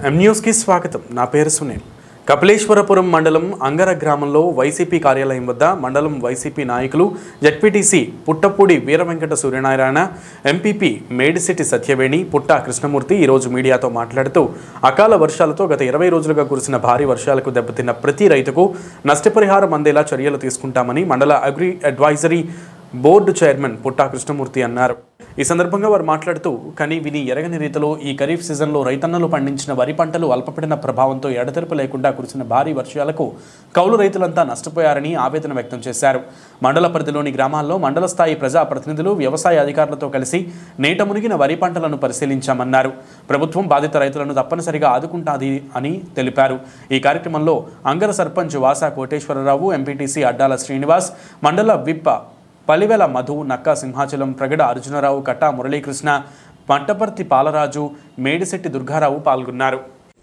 ఎం న్యూస్కి స్వాగతం నా పేరు సునీల్ కపిలేశ్వరపురం మండలం అంగర గ్రామంలో వైసీపీ కార్యాలయం వద్ద మండలం వైసీపీ నాయకులు జడ్పీటీసీ పుట్టపూడి వీరవెంకట సూర్యనారాయణ ఎంపీపీ మేడిశెట్టి సత్యవేణి పుట్ట కృష్ణమూర్తి ఈరోజు మీడియాతో మాట్లాడుతూ అకాల వర్షాలతో గత ఇరవై రోజులుగా కురిసిన భారీ వర్షాలకు దెబ్బతిన్న ప్రతి రైతుకు నష్టపరిహారం అందేలా చర్యలు తీసుకుంటామని మండల agri advisory board chairman Putta Krishnamurthy అన్నారు ఈ సందర్భంగా వారు మాట్లాడుతూ కని విని ఎరగని రీతిలో ఈ ఖరీఫ్ సీజన్లో రైతన్నలు పండించిన వరి పంటలు అల్పపడిన ప్రభావంతో ఎడతెరపు లేకుండా కురిసిన భారీ వర్షాలకు కౌలు రైతులంతా నష్టపోయారని ఆవేదన వ్యక్తం చేశారు మండల పరిధిలోని గ్రామాల్లో మండల స్థాయి ప్రజా ప్రతినిధులు వ్యవసాయ అధికారులతో కలిసి నేట మునిగిన వరి పంటలను పరిశీలించామన్నారు ప్రభుత్వం బాధిత రైతులను తప్పనిసరిగా ఆదుకుంటాది అని తెలిపారు ఈ కార్యక్రమంలో అంగర సర్పంచ్ వాసా కోటేశ్వరరావు ఎంపీటీసీ అడ్డాల శ్రీనివాస్ మండల విప్ పలివెల మధు నక్కా సింహాచలం ప్రగడ అర్జునరావు కట్టా మురళీకృష్ణ పంటపర్తి పాలరాజు మేడిశెట్టి దుర్గారావు పాల్గొన్నారు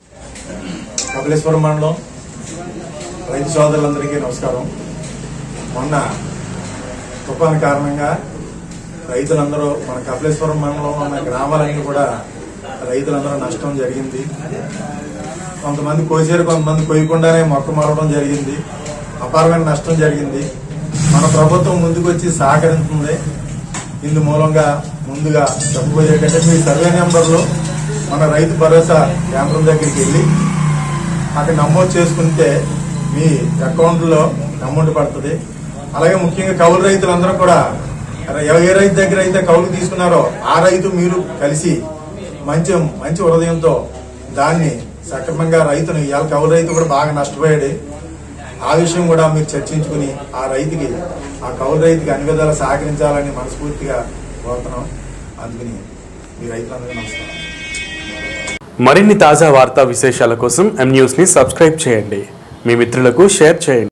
కపిలేశ్వరం మండలం రైతు సోదరులందరికీ నమస్కారం మొన్న తుఫాను కారణంగా రైతులందరూ మన కపిలేశ్వరం మండలంలో ఉన్న గ్రామాలన్నీ కూడా రైతులందరూ నష్టం జరిగింది కొంతమంది కోసారు కొంతమంది కొయ్యకుండానే మొక్క మరవడం జరిగింది అపారమైన నష్టం జరిగింది మన ప్రభుత్వం ముందుకు వచ్చి సహకరిస్తుంది ఇందు మూలంగా ముందుగా చెప్పబోయేటంటే మీ సర్వే నెంబర్లో మన రైతు భరోసా కేంద్రం దగ్గరికి వెళ్ళి అక్కడ నమోదు చేసుకుంటే మీ అకౌంట్లో అమౌంట్ పడుతుంది అలాగే ముఖ్యంగా కౌలు రైతులందరూ కూడా ఏ రైతు దగ్గర అయితే కౌలు తీసుకున్నారో ఆ రైతు మీరు కలిసి మంచి మంచి హృదయంతో దాన్ని సక్రమంగా రైతును ఇవాళ కౌలు రైతు కూడా బాగా నష్టపోయాడు ఆ విషయం కూడా మీరు చర్చించుకుని ఆ రైతుకి ఆ కౌలు రైతుకి అన్ని విధాలా సహకరించాలని మనస్ఫూర్తిగా కోరుతున్నాం అందుకని మీ రైతులందరికీ నమస్కారం మరిన్ని తాజా వార్తా విశేషాల కోసం ఎం న్యూస్ని సబ్స్క్రైబ్ చేయండి మీ మిత్రులకు షేర్ చేయండి